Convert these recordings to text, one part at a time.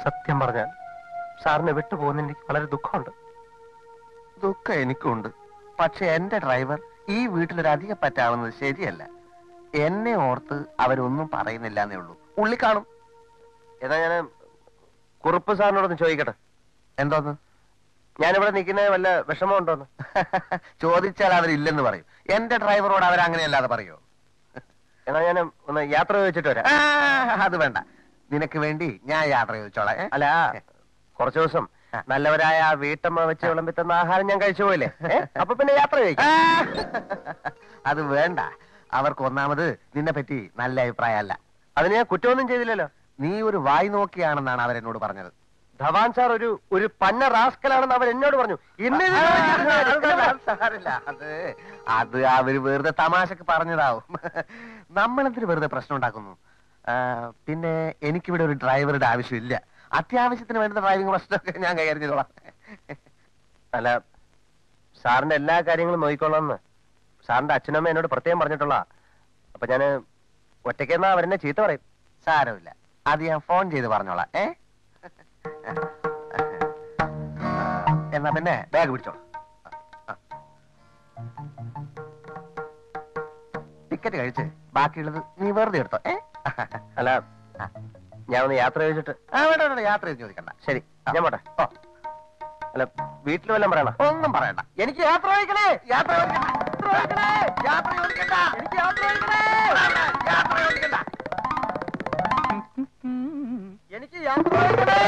സത്യം പറഞ്ഞാൽ സാറിനെ വിട്ടുപോകുന്നതിന് എനിക്ക് വളരെ ദുഃഖമുണ്ട് ദുഃഖം എനിക്കുണ്ട് പക്ഷെ എന്റെ ഡ്രൈവർ ഈ വീട്ടിലൊരു അധിക പറ്റാവുന്നത് ശരിയല്ല എന്നെ ഓർത്ത് അവരൊന്നും പറയുന്നില്ല എന്നേ ഉള്ളൂ ഉള്ളി കാണും എന്നാ ഞാൻ കുറുപ്പ് സാറിനോടൊന്ന് ചോദിക്കട്ടെ എന്തോന്ന് ഞാനിവിടെ നിൽക്കുന്നത് വല്ല വിഷമമുണ്ടോന്ന് ചോദിച്ചാൽ അവരില്ലെന്ന് പറയും എന്റെ ഡ്രൈവറോട് അവരങ്ങനെയല്ലാതെ പറയോ എന്നാ ഞാൻ ഒന്ന് യാത്ര ചോദിച്ചിട്ട് വരാം ആ, അത് വേണ്ട നിനക്ക് വേണ്ടി ഞാൻ യാത്ര ചോദിച്ചോളാം ഏ? അല്ല കുറച്ചു ദിവസം ആ. നല്ലവരായ ആ വീട്ടമ്മ വെച്ച് വിളമ്പി തന്ന ആഹാരം ഞാൻ കഴിച്ചു പോയില്ലേ ഏ? അപ്പൊ പിന്നെ യാത്ര ആ, ചോദിക്കാം അത് വേണ്ട അവർക്ക് ഒന്നാമത് നിന്നെ പറ്റി നല്ല അഭിപ്രായമല്ല അതിന് ഞാൻ കുറ്റമൊന്നും ചെയ്തില്ലല്ലോ നീ ഒരു വായി നോക്കിയാണെന്നാണ് അവരെന്നോട് പറഞ്ഞത് ധവാൻ സാർ ഒരു ഒരു പന്ന റാസ്കലാണെന്ന് അവർ എന്നോട് പറഞ്ഞു ഇന്ന് ഇത് അത് സാരമില്ല. അത് അത് അവര് വെറുതെ തമാശക്ക് പറഞ്ഞതാവും നമ്മളെന്തിന് വെറുതെ പ്രശ്നം ഉണ്ടാക്കുന്നു ആ, പിന്നെ എനിക്കിവിടെ ഒരു ഡ്രൈവറുടെ ആവശ്യമില്ല അത്യാവശ്യത്തിന് വേണ്ട ഡ്രൈവിംഗ് പ്രശ്നമൊക്കെ ഞാൻ കൈകാര്യം ചെയ്തോളാം അല്ല സാറിന്റെ എല്ലാ കാര്യങ്ങളും നോക്കിക്കോളാന്ന് സാറിന്റെ അച്ഛനമ്മ എന്നോട് പ്രത്യേകം പറഞ്ഞിട്ടുള്ള അപ്പൊ ഞാന് ഒറ്റയ്ക്കെന്നാ അവരെന്നെ ചീത്ത പറയും സാരമില്ല അത് ഞാൻ ഫോൺ ചെയ്ത് പറഞ്ഞോളാം ഏ എന്നാ പിന്നെ ബാഗ് പിടിച്ചോളാം ടിക്കറ്റ് കഴിച്ച് ബാക്കിയുള്ളത് നീ വെറുതെ എടുത്തോ ഏ അല്ല ഞാൻ ഒന്ന് യാത്ര ചോദിച്ചിട്ട് ആ വേണ്ട വേണ്ട യാത്ര ചെയ്ത് ചോദിക്കണ്ട ശരി ആ. ഞാൻ പോട്ടെ ഓ അല്ല വീട്ടിൽ വല്ലതും പറയണ ഒന്നും പറയണ്ട എനിക്ക് യാത്ര ചോദിക്കണേ യാത്ര ചോദിക്കണ്ട യാത്ര ചോദിക്കണ്ട എനിക്ക് യാത്ര ചോദിക്കണേ യാത്ര ചോദിക്കണ്ട എനിക്ക് യാത്ര ചോദിക്കണേ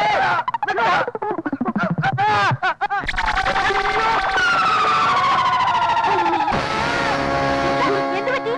എന്ത് പറ്റി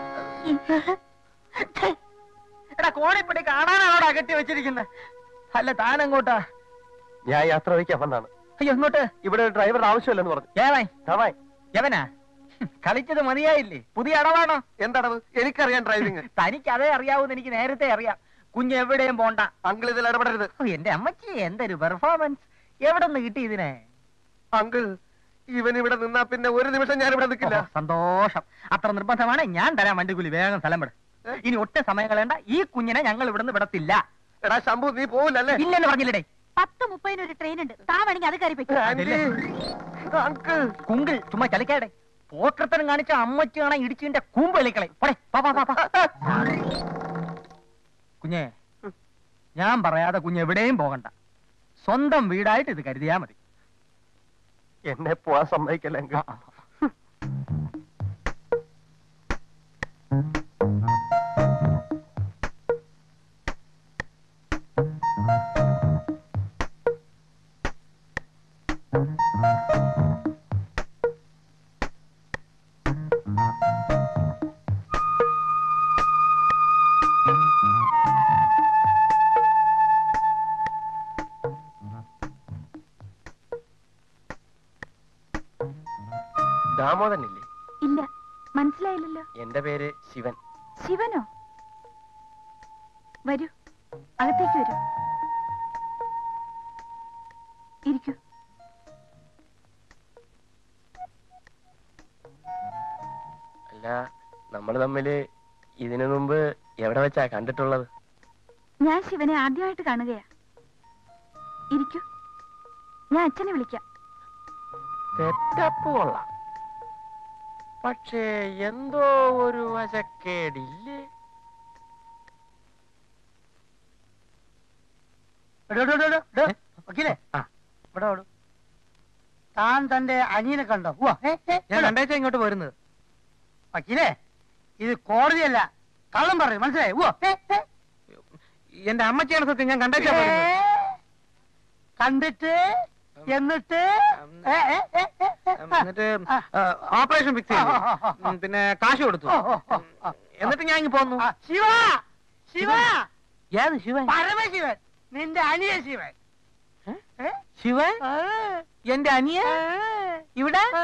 എടാ കോണിപ്പടി കാണാനാണോടാ കെട്ടി വെച്ചിരിക്കുന്നത് അല്ല താൻ എങ്ങോട്ടാ ഞാൻ യാത്ര ചോദിക്കാൻ വന്നാണ് അയ്യോ എങ്ങോട്ട് ഇവിടെ ഒരു ഡ്രൈവറുടെ ആവശ്യമില്ലെന്ന് പറഞ്ഞു ഏവായി ധവാൻ യവനാ ഹും, കളിച്ചത് മതിയായില്ലേ പുതിയ അടവാണോ എന്താണത് എനിക്കറിയാം ഡ്രൈവിംഗ് തനിക്ക് അതേ അറിയാവൂന്ന് എനിക്ക് നേരത്തെ അറിയാം കുഞ്ഞ് എവിടെയും പോണ്ട അങ്കിൾ ഇതിൽ ഇടപെടരുത് ഓ, എന്റെ അമ്മച്ചി എന്തൊരു പെർഫോമൻസ് എവിടെ നിന്ന് കിട്ടി ഇതിനെ അങ്കിൾ ഇവൻ ഇവിടെ നിന്നാ പിന്നെ ഒരു നിമിഷം ഞാൻ ഇവിടെ നിൽക്കില്ല ഓ, സന്തോഷം അത്ര നിർബന്ധമാണ് ഞാൻ തരാം വണ്ടിക്കൂലി വേഗം സ്ഥലം വിട് ഇനി ഒട്ടും സമയം കളയണ്ട ഈ കുഞ്ഞിനെ ഞങ്ങൾ ഇവിടുന്ന് വിടത്തില്ല എടാ ശംഭു നീ പോവില്ലല്ലേ ഇല്ലെന്ന് പറഞ്ഞില്ലേ പത്ത് മുപ്പതിന് ഒരു ട്രെയിൻ ഉണ്ട് താ വേണമെങ്കിൽ അത് കയറി പറ്റും ആന്റി അങ്കിൾ കുങ്കിൾ ചുമ്മാ ചലിക്കാടെ പോക്കർത്തനം കാണിച്ച അമ്മച്ചി കാണാൻ ഇടിച്ചിന്റെ കൂമ്പ് കളിക്കളെ പോടെ, വാ, വാ, വാ, വാ. കുഞ്ഞേ ഞാൻ പറയാതെ കുഞ്ഞ് എവിടെയും പോകണ്ട സ്വന്തം വീടായിട്ട് ഇത് കരുതിയാ മതി എന്നെ പോവാൻ സമ്മതിക്കല്ലെങ്കിൽ ആ, ആ. ദാമോദരനില്ലേ ഇല്ല മനസ്സിലായില്ലല്ലോ എന്റെ പേര് ശിവൻ ശിവനോ വരൂ അകത്തേക്ക് വരൂ ഇരിക്കൂ അല്ല നമ്മൾ തമ്മില് ഇതിനു മുമ്പ് എവിടെ വെച്ചാ കണ്ടിട്ടുള്ളത് ഞാൻ ശിവനെ ആദ്യമായിട്ട് കാണുകയാ ഇരിക്കൂ ഞാൻ അച്ഛനെ വിളിക്കാം സെറ്റപ്പ് കൊള്ളാം പക്ഷേ എന്തോ ഒരു വശക്കേടില്ലേ എടോ, എടോ, എടോ, എടോ, എടോ. ഏ? വക്കീലേ ആ. ഇവിടെ ഓടും താൻ തന്റെ അനിയനെ കണ്ടോ ഉവ്വ, ഏ, ഏ, ഞാൻ എടോ. രണ്ടാഴ്ച ഇങ്ങോട്ട് വരുന്നത് വക്കീലേ ഇത് കോടതിയല്ല കള്ളം പറയും മനസ്സിലായി ഉവ്വ, ഏ, ഏ. എന്റെ അമ്മച്ചിയാണ് സത്യം ഞാൻ രണ്ടാഴ്ച ഏ, കണ്ടിട്ട് എന്നിട്ട് ഏ, ഏ, ഏ, ഏ, ഏ, എന്നിട്ട് ആ. ഓപ്പറേഷൻ ഫിക്സ് ആ, ആ, ആ, ആ. പിന്നെ കാശ് കൊടുത്തു ഓ, ഓ, ഓ, ഓ. എന്നിട്ട് ഞാൻ ഇങ്ങ് പോന്നു ആ, ശിവ ശിവ ഏത് ശിവൻ പരമശിവൻ നിന്റെ അനിയ ശിവൻ ഏ? ശിവൻ ആ, എന്റെ അനിയ ആ, ഇവിടെ ആ.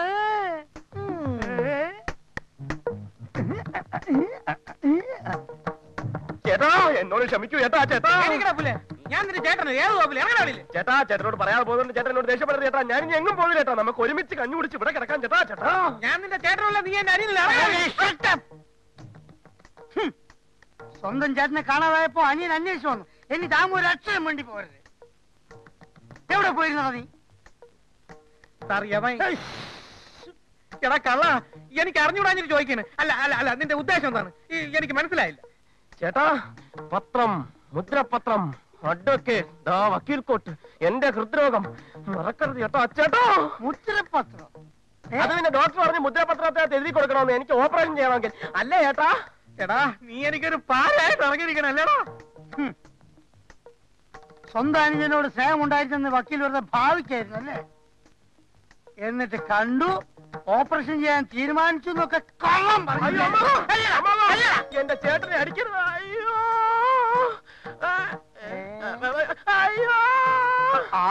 ചേട്ടാ എന്നോട് ക്ഷമിക്കൂ ചേട്ടാ ചേട്ടാ എണീക്കടാ പുല്ലേ. ഞാൻ നിന്റെ ചേട്ടന് ഏത് കോപ്പില് ഇറങ്ങടാ വെളിയില്. ചേട്ടാ ചേട്ടനോട് പറയാതെ പോകുന്നുണ്ട് ചേട്ടൻ എന്നോട് ദേഷ്യപ്പെടരുത് ചേട്ടാ ഞാൻ ഇനി എങ്ങും പോകില്ല ചേട്ടാ നമുക്ക് ഒരുമിച്ച് കഞ്ഞു കുടിച്ച് ഇവിടെ കിടക്കാം ചേട്ടാ ചേട്ടാ ഞാൻ നിന്റെ ചേട്ടനല്ല നീ എന്റെ അനിയനല്ല ഇറങ്ങടാ വെളിയില്. ഹും. സ്വന്തം ചേട്ടനെ കാണാതായപ്പോ അനിയൻ അന്വേഷിച്ചു വന്നു ഇനി താമ ഒരു അക്ഷരം വേണ്ടി പോരുത് എവിടെ പോയിരുന്നോ നീ സാർ യവൻ എടാ കള്ള എനിക്ക് അറിഞ്ഞുകൂടാഞ്ഞിട്ട് ചോദിക്കാണ് അല്ല അല്ല അല്ല നിന്റെ ഉദ്ദേശം എന്താണ് ഈ എനിക്ക് മനസ്സിലായില്ല ചേട്ടാ പത്രം മുദ്രപത്രം അഡ്വക്കേറ്റ് ദാ വക്കീൽ കോട്ട് എന്റെ ഹൃദ്രോഗം മറക്കരുത് ചേട്ടാ ചേട്ടാ മുദ്രപത്രം ഏ? അത് പിന്നെ ഡോക്ടർ പറഞ്ഞ് മുദ്രപത്രത്തെ എഴുതി കൊടുക്കണമെന്ന് എനിക്ക് ഓപ്പറേഷൻ ചെയ്യണമെങ്കിൽ അല്ലേ ചേട്ടാ എടാ നീ എനിക്കൊരു പാലായിട്ട് ഇറങ്ങിയിരിക്കണം അല്ലേടാ ഹും. സ്വന്തം അനുജനോട് സ്നേഹം ഉണ്ടായിരുന്നെന്ന് വക്കീൽ വെറുതെ ഭാവിക്കായിരുന്നു അല്ലേ എന്നിട്ട് കണ്ടു ഓപ്പറേഷൻ ചെയ്യാൻ തീരുമാനിച്ചു എന്നൊക്കെ കള്ളം പറഞ്ഞു അയ്യോ അമ്മ. അമ്മ. എന്റെ ചേട്ടനെ അടിക്കരുത് അയ്യോ ആ, അയ്യോ ആ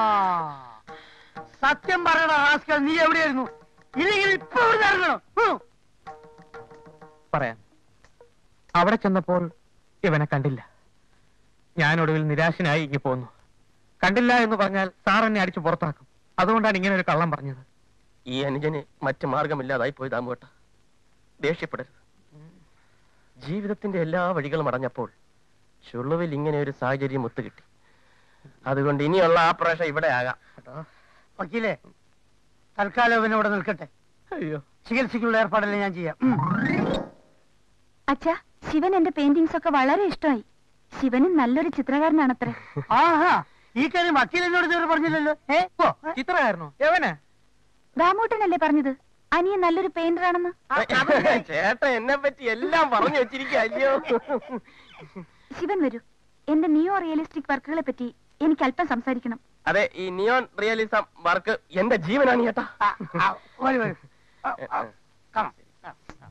സത്യം പറയണ ഹാസ്കൽ നീ എവിടെയായിരുന്നു ഇല്ലെങ്കിൽ ഇപ്പൊ ഇവിടെ ഇറങ്ങണം ഹും. പറയാം അവിടെ ചെന്നപ്പോൾ ഇവനെ കണ്ടില്ല ഞാൻ ഒടുവിൽ നിരാശനായി ഇങ്ങി പോന്നു കണ്ടില്ല എന്ന് പറഞ്ഞാൽ സാർ എന്നെ അടിച്ചു പുറത്താക്കും അതുകൊണ്ടാണ് ഇങ്ങനെ ഒരു കള്ളം പറഞ്ഞത് ഈ അനുജന് മറ്റു മാർഗമില്ലാതായി പോയി ദാമുവേട്ട ദേഷ്യപ്പെടരുത് ജീവിതത്തിന്റെ എല്ലാ വഴികളും അടഞ്ഞപ്പോൾ ചുളുവിൽ ഇങ്ങനെ ഒരു സാഹചര്യം ഒത്തുകിട്ടി അതുകൊണ്ട് ഇനിയുള്ള ആപ്രേഷൻ ഇവിടെ ആകാം വക്കീലേ തൽക്കാലം ഇവൻ ഇവിടെ നിൽക്കട്ടെ അയ്യോ ചികിത്സയ്ക്കുള്ള ഏർപ്പാടെല്ലാം ഞാൻ ചെയ്യാം ഉം. അച്ഛാ ശിവൻ എന്റെ പെയിന്റിങ്സ് ഒക്കെ വളരെ ഇഷ്ടമായി ശിവനും നല്ലൊരു ചിത്രകാരനാണത്രേ ആഹാ ഈ കാര്യം വക്കീൽ എന്നോട് ഇതുവരെ പറഞ്ഞില്ലല്ലോ ഏ ഓ, ഏ? ചിത്രമായിരുന്നു എവനെ ദാമൂട്ടനല്ലേ പറഞ്ഞത് അനിയൻ നല്ലൊരു പെയിന്റർ ആണെന്ന് ചേട്ടൻ എന്നെ പറ്റി എല്ലാം പറഞ്ഞു വെച്ചിരിക്കുക അല്ലയോ ശിവൻ വരൂ എന്റെ നിയോ റിയലിസ്റ്റിക് വർക്കുകളെ പറ്റി എനിക്ക് അല്പം സംസാരിക്കണം അതെ ഈ നിയോൺ റിയലിസം വർക്ക് എന്റെ ജീവനാണ് ചേട്ടാ ആ, ആ, വരൂ, വരൂ. ആ, ആ, കാണാം. ആ, ആ.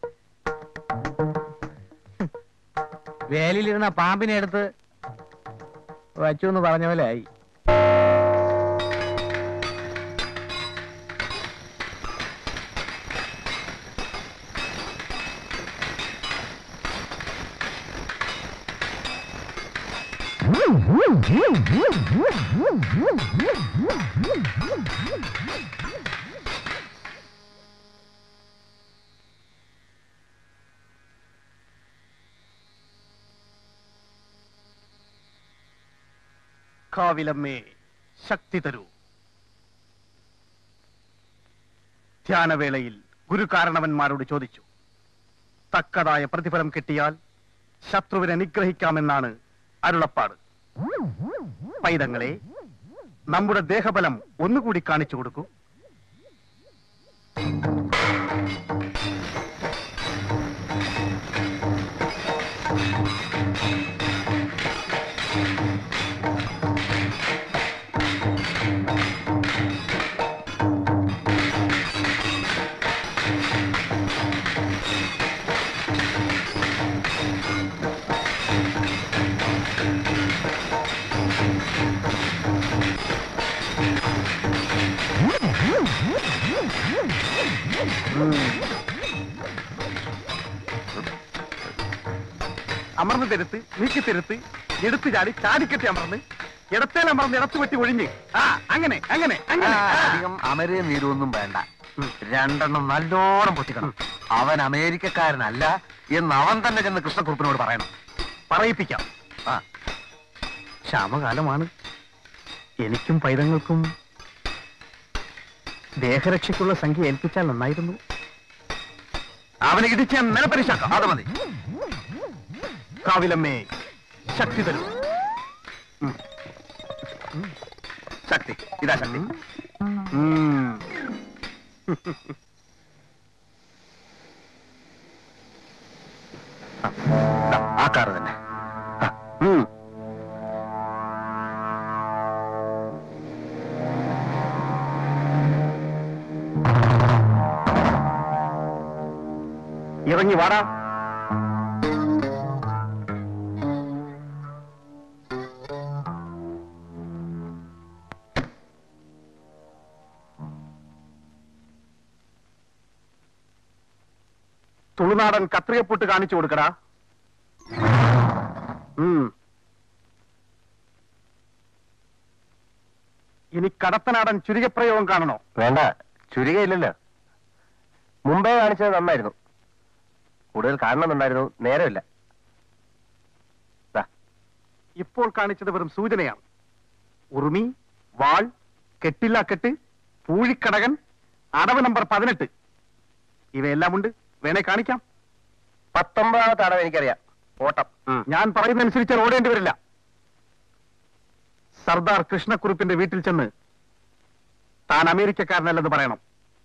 വേലിയിലിരുന്ന പാമ്പിനെ എടുത്ത് വച്ചു എന്ന് പറഞ്ഞ പോലെ ആയി കാവിലമ്മേ ശക്തി തരൂ ധ്യാനവേളയിൽ ഗുരുകാരണവന്മാരോട് ചോദിച്ചു തക്കതായ പ്രതിഫലം കിട്ടിയാൽ ശത്രുവിനെ നിഗ്രഹിക്കാമെന്നാണ് അരുളപ്പാട് പൈതങ്ങളെ നമ്മുടെ ദേഹബലം ഒന്നുകൂടി കാണിച്ചു കൊടുക്കൂ അമർന്ന് തെരുത്ത് നീക്കി തെരുത്ത് എടുത്തു ചാടി ചാടിക്കെട്ടി അമർന്ന് ഇടത്തേൽ അമർന്ന് ഇടത്തു വെട്ടി ഒഴിഞ്ഞ് ആ അങ്ങനെ അങ്ങനെ അങ്ങനെ അധികം അമരേ നീരൊന്നും വേണ്ട രണ്ടെണ്ണം നല്ലോണം പൊട്ടിക്കണം അവൻ അമേരിക്കക്കാരനല്ല എന്ന് അവൻ തന്നെ ചെന്ന് കൃഷ്ണക്കുറുപ്പിനോട് പറയണം പറയിപ്പിക്കാം ആ ക്ഷാമകാലമാണ് എനിക്കും പൈതങ്ങൾക്കും ദേഹരക്ഷയ്ക്കുള്ള സംഖ്യ ഏൽപ്പിച്ചാൽ നന്നായിരുന്നു അവനെ ഇടിച്ച് ഞാൻ നിലപരിശാക്കാം അത് മതി കാവിലമ്മേ ശക്തി തരൂ ഉം. ഉം. ശക്തി ഇതാ ശക്തി ഉം. ആ, ദാ, ആ കാറ് തന്നെ ആ, ഉം. ഇറങ്ങി വാടാ തുളുനാടൻ കത്രിയപ്പൊട്ട് കാണിച്ചു കൊടുക്കടാ ഉം. ഇനി കടത്തനാടൻ ചുരികപ്രയോഗം കാണണോ വേണ്ട ചുരികയില്ലല്ലോ മുമ്പേ കാണിച്ചത് നന്നായിരുന്നു കൂടുതൽ കാണണമെന്നുണ്ടായിരുന്നു നേരമില്ല ദാ, ഇപ്പോൾ കാണിച്ചത് വെറും സൂചനയാണ് ഉറുമി വാൾ കെട്ടില്ല കെട്ട് പൂഴിക്കടകൻ അടവ് നമ്പർ പതിനെട്ട് ഇവയെല്ലാം ഉണ്ട് വേണേ കാണിക്കാം പത്തൊമ്പതാമത്തെ അടവ് എനിക്കറിയാം ഓട്ടം ഞാൻ പറയുന്നതനുസരിച്ച് ഓടേണ്ടി വരില്ല സർദാർ കൃഷ്ണക്കുറുപ്പിന്റെ വീട്ടിൽ ചെന്ന് താൻ അമേരിക്കക്കാരനല്ലെന്ന് പറയണം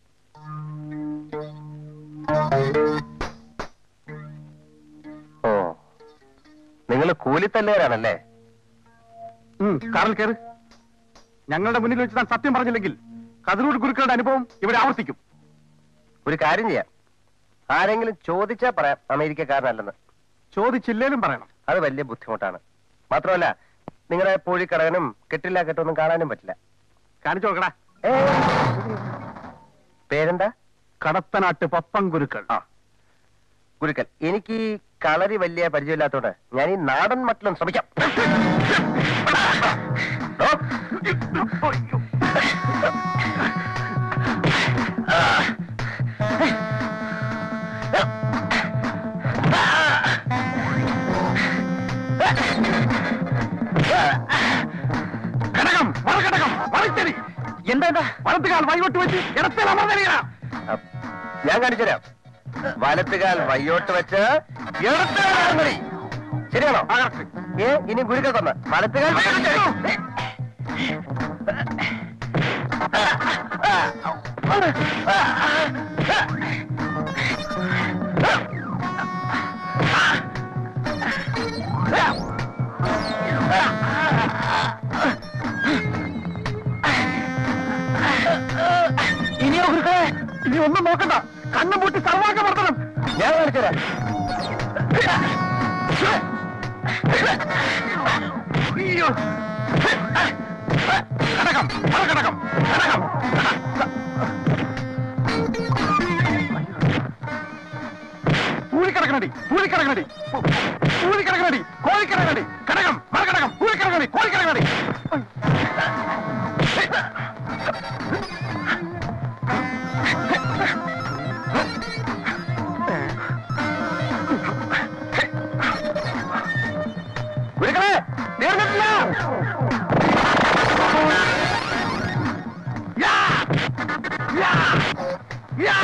ഓ നിങ്ങൾ കൂലിത്തല്ലേരാണല്ലേ ഉം, കാറിൽ കയറ് ഞങ്ങളുടെ മുന്നിൽ വെച്ച് താൻ സത്യം പറഞ്ഞില്ലെങ്കിൽ കതിരൂർ ഗുരുക്കളുടെ അനുഭവം ഇവിടെ ആവർത്തിക്കും ഒരു കാര്യം ചെയ്യാം ആരെങ്കിലും ചോദിച്ചാ പറയാം അമേരിക്കക്കാരനല്ലെന്ന് ചോദിച്ചില്ലേലും പറയണം അത് വലിയ ബുദ്ധിമുട്ടാണ് മാത്രമല്ല നിങ്ങളുടെ പൂഴിക്കടകനും കെട്ടില്ല കെട്ടൊന്നും കാണാനും പറ്റില്ല കാണിച്ചു നോക്കടാ ഏ, പേരെന്താ കടത്തനാട്ട് പപ്പൻ ഗുരുക്കൾ ആ ഗുരുക്കൽ എനിക്ക് ഈ കളരി വലിയ പരിചയമില്ലാത്തോണ്ട് ഞാൻ ഈ നാടൻ മട്ടിലും ശ്രമിക്കാം ഓ, കടകം മറുകടകം മറിച്ചടി എന്താ എന്താ വലത്തുകാൽ വൈകോട്ട് വെച്ച് ഇടത്തിൽ അമർന്നടിയണ അ, ഞാൻ കാണിച്ചു തരാം വലത്തുകാൽ വയ്യോട്ട് വെച്ച് ഇടത്തുകാൽ ഇറങ്ങടി. ശരിയാണോ ഏ ഇനി ഗുരുക്കൾ തന്ന് വലത്തുകാൽ വയ്യോട്ട് വെച്ച്. ഇനിയോ ഗുരുക്കളെ ഇനി ഒന്നും നോക്കണ്ട കണ്ണും പൂട്ടി സർവാംഗമർദ്ദനം ഞാൻ കാണിച്ചു തരാം അയ്യോ കടകം മറുകടകം കടകം പൂഴിക്കിടക്കണടി പൂഴിക്കിടക്കണടി പൂഴിക്കിടക്കണടി കോഴിക്കിടക്കണടി കടകം മറുകടകം പൂഴിക്കിടക്കണടി കോഴിക്കിടക്കണടി ഗുരുക്കളെ തീർന്നിട്ടില്ല യാ യാ യാ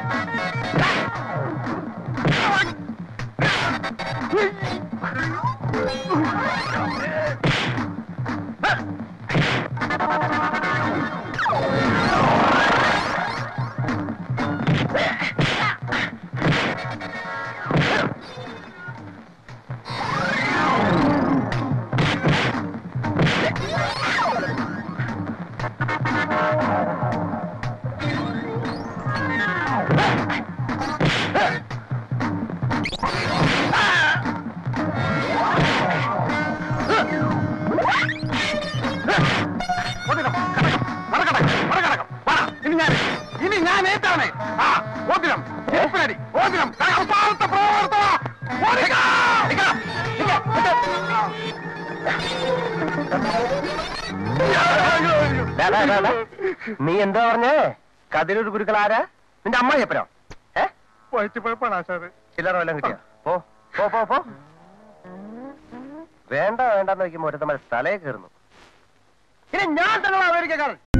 ഓതിരം, കടകം, മറുകടകം, മറുകടകം. വാ, ഇനി ഞാൻ ഇനി ഞാൻ ഏറ്റാണ് ആ ഓതിരം ചെരുപ്പിനടി ഓതിരം കടകം, അവസാനത്തെ പ്രവർത്തന ഓടിക്ക! നിക്ക, നിക്ക, നിക്ക. ഡാ, ഡാ, ഡാ, ഡാ. നീ എന്താ പറഞ്ഞേ കതിരൂർ ഗുരുക്കൾ ആരാ നിന്റെ അമ്മ എപ്പനോ ഏ വയറ്റുപഴപ്പാണ് ആശാറ് ചില്ലറ വല്ലതും കിട്ടിയോ പോ പോ പോ പോ വേണ്ട വേണ്ടെന്ന് നോക്കുമ്പോ ഒരുത്തമ്മ തലയെ കയറുന്നു ഇനി ഞാൻ തന്നെ അമേരിക്കക്കാരൻ